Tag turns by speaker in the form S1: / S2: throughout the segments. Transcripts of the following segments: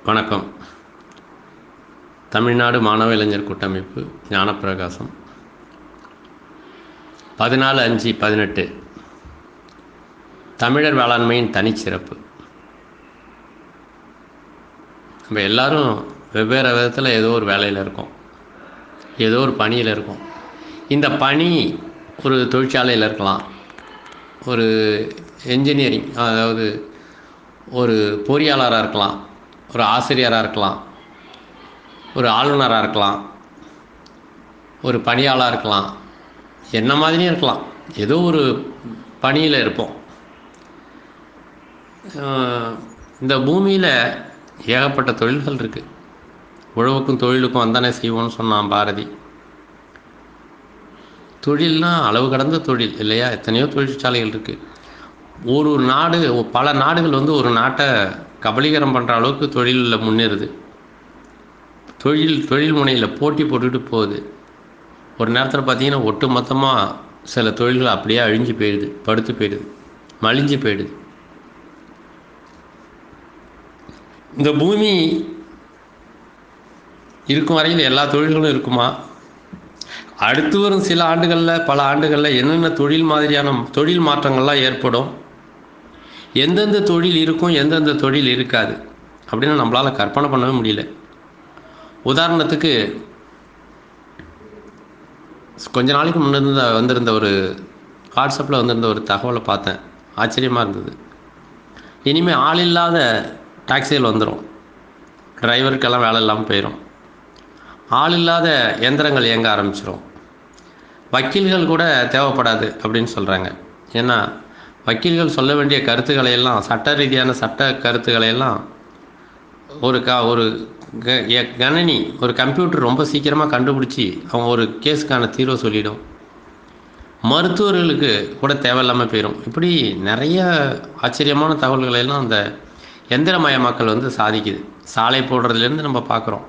S1: வணக்கம் தமிழ்நாடு மாணவ இளைஞர் கூட்டமைப்பு ஞானப்பிரகாசம் பதினாலு அஞ்சு பதினெட்டு தமிழர் வேளாண்மையின் தனிச்சிறப்பு நம்ம எல்லாரும் வெவ்வேறு விதத்தில் ஏதோ ஒரு வேலையில் இருக்கோம் ஏதோ ஒரு பணியில் இருக்கோம் இந்த பணி ஒரு தொழிற்சாலையில் இருக்கலாம் ஒரு என்ஜினியரிங் அதாவது ஒரு பொறியாளராக இருக்கலாம் ஒரு ஆசிரியராக இருக்கலாம் ஒரு ஆளுநராக இருக்கலாம் ஒரு பணியாளாக இருக்கலாம் என்ன மாதிரியும் இருக்கலாம் ஏதோ ஒரு பணியில் இருப்போம் ஆஹ் இந்த பூமியில் ஏகப்பட்ட தொழில்கள் இருக்குது உழவுக்கும் தொழிலுக்கும் வந்தானே செய்வோம்னு சொன்னான் பாரதி தொழில்னா அளவு கடந்த தொழில் இல்லையா எத்தனையோ தொழிற்சாலைகள் இருக்குது ஒரு ஒரு நாடு பல நாடுகள் வந்து ஒரு நாட்டை கபலீகரம் பண்ணுற அளவுக்கு தொழிலில் முன்னேறுது தொழில் தொழில் முனையில் போட்டி போட்டுட்டு போகுது ஒரு நேரத்தில் பார்த்தீங்கன்னா ஒட்டு மொத்தமாக சில தொழில்கள் அப்படியே அழிஞ்சு போயிடுது படுத்து போயிடுது மலிஞ்சு போயிடுது இந்த பூமி இருக்கும் வரையில் எல்லா தொழில்களும் இருக்குமா அடுத்து வரும் சில ஆண்டுகளில் பல ஆண்டுகளில் என்னென்ன தொழில் மாதிரியான தொழில் மாற்றங்கள்லாம் ஏற்படும் எந்தெந்த தொழில் இருக்கும் எந்தெந்த தொழில் இருக்காது அப்படின்னு நம்மளால் கற்பனை பண்ணவே முடியல உதாரணத்துக்கு கொஞ்ச நாளைக்கு முன்னிருந்த வந்திருந்த ஒரு வாட்ஸ்அப்பில் வந்திருந்த ஒரு தகவலை பார்த்தேன் ஆச்சரியமாக இருந்தது இனிமேல் ஆள் இல்லாத டாக்ஸிகள் வந்துடும் டிரைவருக்கெல்லாம் வேலை இல்லாமல் போயிடும் ஆள் இல்லாத எந்திரங்கள் இயங்க ஆரம்பிச்சிடும் வக்கீல்கள் கூட தேவைப்படாது அப்படின்னு சொல்கிறாங்க ஏன்னா வக்கீல்கள் சொல்ல வேண்டிய கருத்துக்களை எல்லாம் சட்ட ரீதியான சட்ட கருத்துக்களை எல்லாம் ஒரு க ஒரு க- எ- கணனி ஒரு கம்ப்யூட்டர் ரொம்ப சீக்கிரமாக கண்டுபிடிச்சி அவங்க ஒரு கேஸுக்கான தீர்வை சொல்லிடும் மருத்துவர்களுக்கு கூட தேவையில்லாமல் போயிடும் இப்படி நிறைய ஆச்சரியமான தகவல்களை எல்லாம் அந்த எந்திரமயமாக்கல் வந்து சாதிக்குது சாலை போடுறதுலேருந்து நம்ம பார்க்குறோம்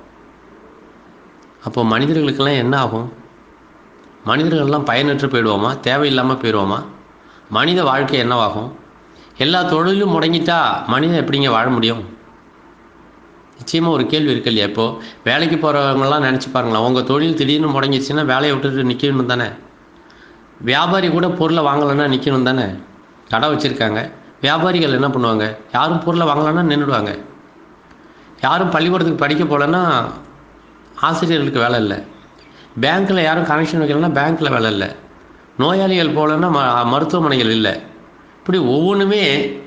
S1: அப்போ மனிதர்களுக்கெல்லாம் என்ன ஆகும் மனிதர்கள்லாம் பயனற்று போயிடுவோமா தேவையில்லாமல் போயிடுவோமா மனித வாழ்க்கை என்னவாகும் எல்லா தொழிலும் முடங்கிட்டா மனிதன் எப்படிங்க வாழ முடியும் நிச்சயமாக ஒரு கேள்வி இருக்கு இல்லையா இப்போது வேலைக்கு போகிறவங்கலாம் நினச்சி பாருங்களேன் உங்கள் தொழில் திடீர்னு முடங்கிடுச்சுன்னா வேலையை விட்டுட்டு நிற்கணும் தானே வியாபாரி கூட பொருளை வாங்கலைன்னா நிற்கணும் தானே கடை வச்சுருக்காங்க வியாபாரிகள் என்ன பண்ணுவாங்க யாரும் பொருளை வாங்கலைன்னா நின்றுடுவாங்க யாரும் பள்ளிக்கூடத்துக்கு படிக்க போகலன்னா ஆசிரியர்களுக்கு வேலை இல்லை பேங்க்கில் யாரும் கனெக்ஷன் வைக்கலன்னா பேங்க்கில் வேலை இல்லை நோயாளிகள் போகலன்னா ம மருத்துவமனைகள் இல்லை இப்படி ஒவ்வொன்றுமே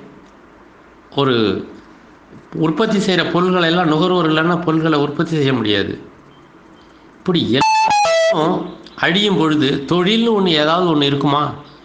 S1: ஒரு உற்பத்தி செய்கிற பொருள்களை எல்லாம் நுகர்வோர் இல்லைன்னா பொருள்களை உற்பத்தி செய்ய முடியாது இப்படி எல்லாம் அழியும் பொழுது தொழில்னு ஒன்று ஏதாவது ஒன்று இருக்குமா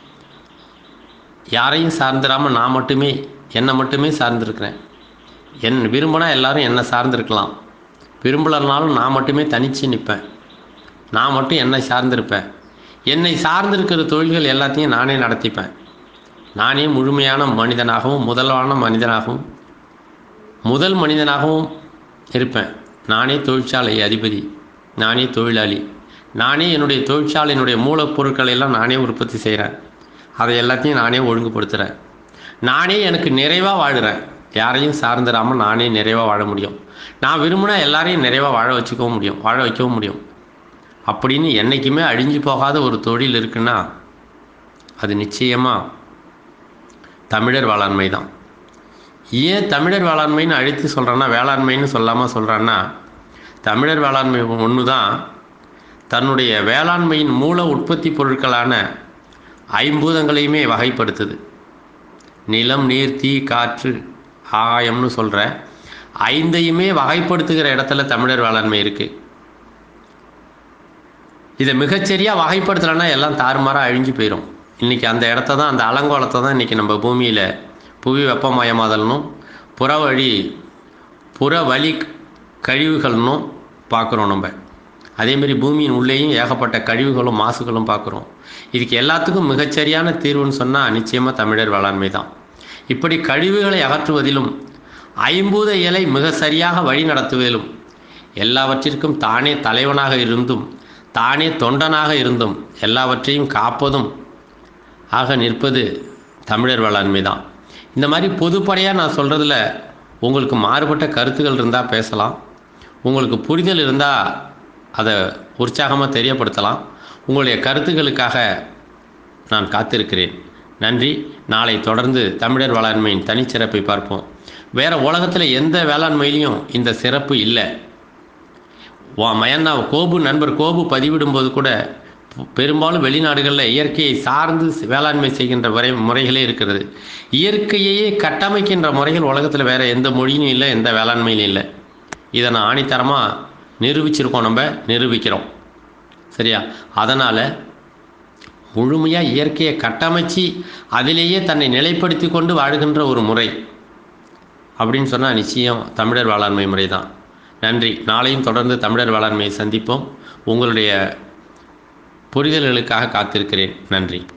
S1: யாரையும் சார்ந்திராமல் நான் மட்டுமே என்னை மட்டுமே சார்ந்திருக்கிறேன் என் விரும்பினா எல்லாரும் என்னை சார்ந்திருக்கலாம் விரும்பலனாலும் நான் மட்டுமே தனிச்சு நிற்பேன் நான் மட்டும் என்னை சார்ந்திருப்பேன் என்னை சார்ந்திருக்கிற தொழில்கள் எல்லாத்தையும் நானே நடத்திப்பேன் நானே முழுமையான மனிதனாகவும் முதலான மனிதனாகவும் முதல் மனிதனாகவும் இருப்பேன் நானே தொழிற்சாலை அதிபதி நானே தொழிலாளி நானே என்னுடைய தொழிற்சாலையினுடைய மூலப்பொருட்களை எல்லாம் நானே உற்பத்தி செய்கிறேன் அதை எல்லாத்தையும் நானே ஒழுங்குபடுத்துகிறேன் நானே எனக்கு நிறைவாக வாழுறேன் யாரையும் சார்ந்திராமல் நானே நிறைவாக வாழ முடியும் நான் விரும்பினா எல்லாரையும் நிறைவாக வாழ வச்சுக்கவும் முடியும் வாழ வைக்கவும் முடியும் அப்படின்னு என்றைக்குமே அழிஞ்சு போகாத ஒரு தொழில் இருக்குன்னா அது நிச்சயமாக தமிழர் வேளாண்மை தான் ஏன் தமிழர் வேளாண்மைன்னு அழைத்து சொல்கிறேன்னா வேளாண்மைன்னு சொல்லாமல் சொல்கிறான்னா தமிழர் வேளாண்மை ஒன்று தான் தன்னுடைய வேளாண்மையின் மூல உற்பத்தி பொருட்களான ஐம்பூதங்களையுமே வகைப்படுத்துது நிலம் நீர் தீ காற்று ஆகாயம்னு சொல்கிற ஐந்தையுமே வகைப்படுத்துகிற இடத்துல தமிழர் வேளாண்மை இருக்குது இதை மிகச்சரியாக வகைப்படுத்தலைன்னா எல்லாம் தாறுமாறாக அழிஞ்சு போயிடும் இன்றைக்கி அந்த இடத்த தான் அந்த அலங்கோலத்தை தான் இன்றைக்கி நம்ம பூமியில் புவி வெப்பமயமாதல்னும் புறவழி புறவழி கழிவுகள்னும் பார்க்குறோம் நம்ம அதேமாரி பூமியின் உள்ளேயும் ஏகப்பட்ட கழிவுகளும் மாசுகளும் பார்க்குறோம் இதுக்கு எல்லாத்துக்கும் மிகச்சரியான தீர்வுன்னு சொன்னால் நிச்சயமாக தமிழர் வேளாண்மை தான் இப்படி கழிவுகளை அகற்றுவதிலும் ஐம்பூத இலை மிக சரியாக வழி நடத்துவதிலும் எல்லாவற்றிற்கும் தானே தலைவனாக இருந்தும் தானே தொண்டனாக இருந்தும் எல்லாவற்றையும் காப்பதும் ஆக நிற்பது தமிழர் வேளாண்மை தான் இந்த மாதிரி பொதுப்படையாக நான் சொல்கிறதுல உங்களுக்கு மாறுபட்ட கருத்துக்கள் இருந்தால் பேசலாம் உங்களுக்கு புரிதல் இருந்தால் அதை உற்சாகமாக தெரியப்படுத்தலாம் உங்களுடைய கருத்துக்களுக்காக நான் காத்திருக்கிறேன் நன்றி நாளை தொடர்ந்து தமிழர் வேளாண்மையின் தனிச்சிறப்பை பார்ப்போம் வேறு உலகத்தில் எந்த வேளாண்மையிலையும் இந்த சிறப்பு இல்லை வா மயன்னா கோபு நண்பர் கோபு பதிவிடும்போது கூட பெ- பெரும்பாலும் வெளிநாடுகளில் இயற்கையை சார்ந்து ஸ்- வேளாண்மை செய்கின்ற முறை முறைகளே இருக்கிறது இயற்கையையே கட்டமைக்கின்ற முறைகள் உலகத்தில் வேறு எந்த மொழியும் இல்லை எந்த வேளாண்மையிலும் இல்லை இதை நான் ஆணித்தரமாக நிரூபிச்சிருக்கோம் நம்ம நிரூபிக்கிறோம் சரியா அதனால் முழுமையாக இயற்கையை கட்டமைச்சு அதிலேயே தன்னை நிலைப்படுத்தி கொண்டு வாழுகின்ற ஒரு முறை அப்படின்னு சொன்னால் நிச்சயம் தமிழர் வேளாண்மை முறை தான் நன்றி நாளையும் தொடர்ந்து தமிழர் வேளாண்மையை சந்திப்போம் உங்களுடைய புரிதல்களுக்காக காத்திருக்கிறேன் நன்றி